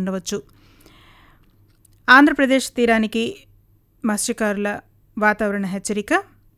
ఉండవచ్చు ఆంధ్రప్రదేశ్ తీరానికి మత్స్యకారుల వాతావరణ హెచ్చరిక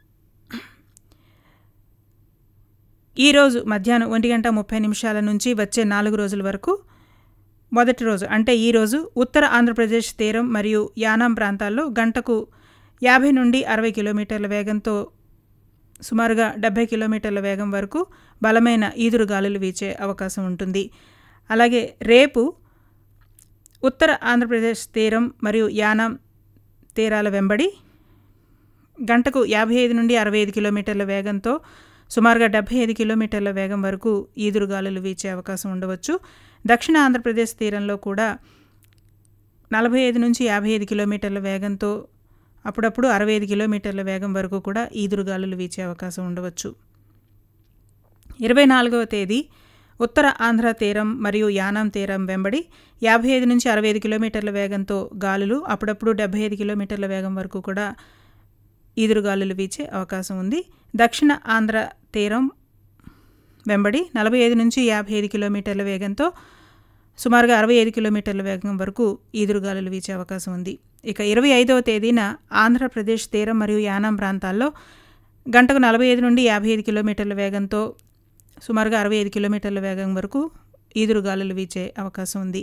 ఈరోజు మధ్యాహ్నం ఒంటి గంట ముప్పై నిమిషాల నుంచి వచ్చే నాలుగు రోజుల వరకు మొదటి రోజు అంటే ఈరోజు ఉత్తర ఆంధ్రప్రదేశ్ తీరం మరియు యానాం ప్రాంతాల్లో గంటకు యాభై నుండి అరవై కిలోమీటర్ల వేగంతో సుమారుగా డెబ్బై కిలోమీటర్ల వేగం వరకు బలమైన ఈదురు గాలులు వీచే అవకాశం ఉంటుంది అలాగే రేపు ఉత్తర ఆంధ్రప్రదేశ్ తీరం మరియు యానాం తీరాల వెంబడి గంటకు యాభై ఐదు నుండి అరవై ఐదు కిలోమీటర్ల వేగంతో సుమారుగా డెబ్బై ఐదు కిలోమీటర్ల వేగం వరకు ఈదురుగాలులు వీచే అవకాశం ఉండవచ్చు దక్షిణ ఆంధ్రప్రదేశ్ తీరంలో కూడా నలభై ఐదు నుంచి యాభై ఐదు కిలోమీటర్ల వేగంతో అప్పుడప్పుడు అరవై ఐదు కిలోమీటర్ల వేగం వరకు కూడా ఈదురుగాలులు వీచే అవకాశం ఉండవచ్చు ఇరవై నాలుగవ తేదీ ఉత్తర ఆంధ్ర తీరం మరియు యానాం తీరం వెంబడి యాభై ఐదు నుంచి అరవై ఐదు కిలోమీటర్ల వేగంతో గాలులు అప్పుడప్పుడు డెబ్బై ఐదు కిలోమీటర్ల వేగం వరకు కూడా ఈదురుగాలులు వీచే అవకాశం ఉంది దక్షిణ ఆంధ్ర తీరం వెంబడి నలభై ఐదు నుంచి యాభై ఐదు కిలోమీటర్ల వేగంతో సుమారుగా అరవై ఐదు కిలోమీటర్ల వేగం వరకు ఈదురుగాలులు వీచే అవకాశం ఉంది ఇక ఇరవై ఐదవ తేదీన ఆంధ్రప్రదేశ్ తీరం మరియు యానాం ప్రాంతాల్లో గంటకు నలభై ఐదు నుండి యాభై ఐదు కిలోమీటర్ల వేగంతో సుమారుగా అరవై ఐదు కిలోమీటర్ల వేగం వరకు ఈదురుగాలులు వీచే అవకాశం ఉంది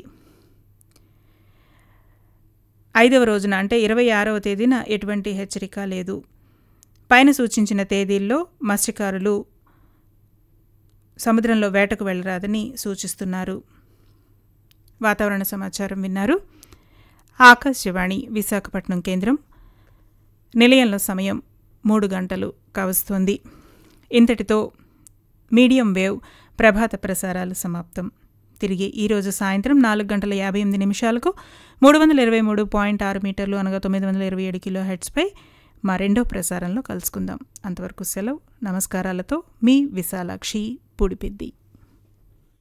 ఐదవ రోజున అంటే ఇరవై ఆరవ తేదీన ఎటువంటి హెచ్చరిక లేదు పైన సూచించిన తేదీల్లో మత్స్యకారులు సముద్రంలో వేటకు వెళ్ళరాదని సూచిస్తున్నారు వాతావరణ సమాచారం విన్నారు ఆకాశవాణి విశాఖపట్నం కేంద్రం నిలయంలో సమయం మూడు గంటలు కావస్తోంది ఇంతటితో మీడియం వేవ్ ప్రభాత ప్రసారాలు సమాప్తం తిరిగి ఈరోజు సాయంత్రం నాలుగు గంటల యాభై ఎనిమిది నిమిషాలకు మూడు వందల ఇరవై మూడు పాయింట్ ఆరు మీటర్లు అనగా తొమ్మిది వందల ఇరవై ఏడు కిలో హెడ్స్పై మా రెండో ప్రసారంలో కలుసుకుందాం అంతవరకు సెలవు నమస్కారాలతో మీ విశాలాక్షి పూడిపిద్ది